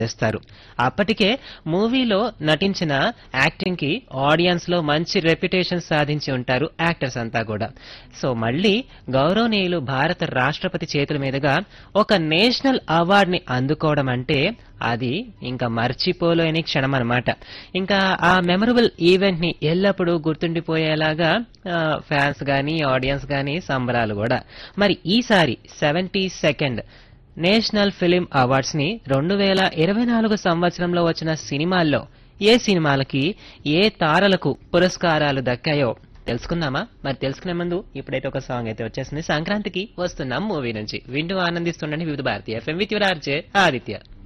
చేస్తారు అప్పటికే మూవీలో నటించిన యాక్టింగ్ కి ఆడియన్స్ లో మంచి రెప్యుటేషన్ సాధించి ఉంటారు యాక్టర్స్ అంతా కూడా సో మళ్ళీ గౌరవనీయులు భారత రాష్ట్రపతి చేతుల మీదుగా ఒక నేషనల్ అవార్డ్ ని అందుకోవడం అంటే అది ఇంకా మర్చిపోలేని క్షణం అన్నమాట ఇంకా ఆ మెమరబుల్ ఈవెంట్ ని ఎల్లప్పుడూ గుర్తుండిపోయేలాగా ఫ్యాన్స్ గానీ ఆడియన్స్ గానీ సంబరాలు కూడా మరి ఈసారి seventy second national film awards ని రెండు వేల ఇరవై నాలుగు సంవత్సరంలో వచ్చిన సినిమాల్లో ఏ సినిమాలకి ఏ తారలకు పురస్కారాలు దక్కాయో తెలుసుకుందామా మరి తెలుసుకునే ముందు ఇప్పుడైతే ఒక సాంగ్ అయితే వచ్చేసింది సంక్రాంతికి వస్తున్నాం మూవీ నుంచి వింటూ ఆనందిస్తుండండి వివిధ భారతీయ FM with your RJ Aditya